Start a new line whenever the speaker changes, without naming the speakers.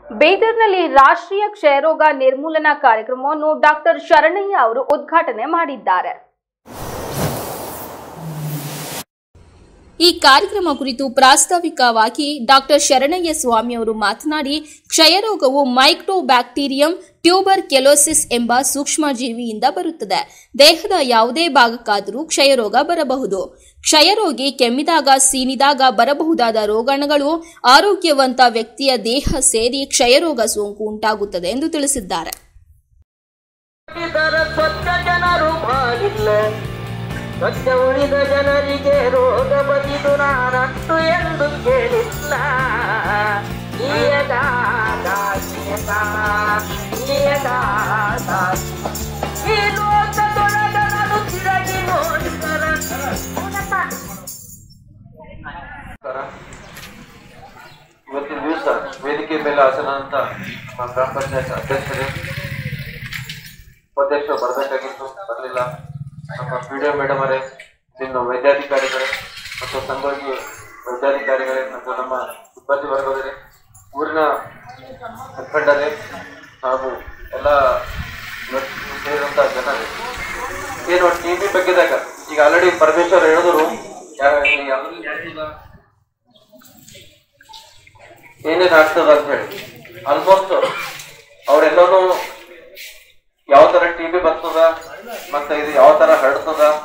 ಬೀದರ್ನಲ್ಲಿ ರಾಷ್ಟ್ರೀಯ ಕ್ಷಯರೋಗ ನಿರ್ಮೂಲನಾ ಕಾರ್ಯಕ್ರಮವನ್ನು ಡಾಕ್ಟರ್ ಶರಣಯ್ಯ ಅವರು ಉದ್ಘಾಟನೆ ಮಾಡಿದ್ದಾರೆ
ಈ ಕಾರ್ಯಕ್ರಮ ಕುರಿತು ಪ್ರಾಸ್ತಾವಿಕವಾಗಿ ಡಾಕ್ಟರ್ ಶರಣಯ್ಯ ಸ್ವಾಮಿ ಅವರು ಮಾತನಾಡಿ ಕ್ಷಯರೋಗವು ಮೈಕ್ರೋಬ್ಯಾಕ್ಟೀರಿಯಂ ಟ್ಯೂಬರ್ ಕೆಲೋಸಿಸ್ ಎಂಬ ಸೂಕ್ಷ್ಮಜೀವಿಯಿಂದ ಬರುತ್ತದೆ ದೇಹದ ಯಾವುದೇ ಭಾಗಕ್ಕಾದರೂ ಕ್ಷಯರೋಗ ಬರಬಹುದು ಕ್ಷಯರೋಗಿ ಕೆಮ್ಮಿದಾಗ ಸೀನಿದಾಗ ಬರಬಹುದಾದ ರೋಗಾಣುಗಳು ಆರೋಗ್ಯವಂತ ವ್ಯಕ್ತಿಯ ದೇಹ ಸೇರಿ ಕ್ಷಯರೋಗ ಸೋಂಕು ಉಂಟಾಗುತ್ತದೆ ಎಂದು ತಿಳಿಸಿದ್ದಾರೆ
ಇದರ ಸ್ವಚ್ಛ ಜನರು ಮಾಡಿಲ್ಲ ಸ್ವಚ್ಛ ಉಳಿದ ಜನರಿಗೆ ರೋಗ ಬದಿದು ನಾನಷ್ಟು ಎಂದು ಕೇಳಿಲ್ಲ ಈಯಗ ದಾಸಿಯಗ, ಈಯಗ ದಾಸಿ. ಈ ಲೋಕದೊಳಗ ನಾನು ತಿರುಗಿ ನೋಡಿದರ
ನಮಸ್ಕಾರ ಇವತ್ತಿನ ದಿವಸ ವೇದಿಕೆ ಮೇಲೆ ಆಸನ ಅಂತ ನಮ್ಮ ಗ್ರಾಮ ಪಂಚಾಯತ್ ಅಧ್ಯಕ್ಷರೇ ಉಪಾಧ್ಯಕ್ಷರು ಬರಬೇಕಾಗಿತ್ತು ಬರಲಿಲ್ಲ ನಮ್ಮ ಪಿ ಡಿ ಮೇಡಮ್ ಅವರೇ ಇನ್ನು ವೈದ್ಯಾಧಿಕಾರಿಗಳೇ ಮತ್ತು ಸಂಘವಾಗಿ ವೈದ್ಯಾಧಿಕಾರಿಗಳೇ ಮತ್ತು ನಮ್ಮ ಸಿಬ್ಬಂದಿ ವರ್ಗದವರೇ ಊರಿನ ಮುಖಂಡರೇ ಹಾಗೂ ಎಲ್ಲ ಇವತ್ತು ಸೇರಿದಂತ ಜನರೇ ಏನು ಟಿ ಬಿ ಬಗ್ಗೆದಾಗ ಈಗ ಆಲ್ರೆಡಿ ಪರಮೇಶ್ವರ್ ಹೇಳಿದ್ರು ಯಾ- ಯಾವ್ದ್ರಲ್ಲಿ ಆಗ್ತದ? ಏನೇನ್ ಆಗ್ತದ ಅಂತ ಹೇಳಿ ಆಲ್ಮೋಸ್ಟ್ ಅವ್ರೆಲ್ಲರೂ ಯಾವ ತರ ಟಿ ಬಿ ಬರ್ತದ ಮತ್ತೆ ಇದು ಯಾವ ತರ ಹರಡ್ತದ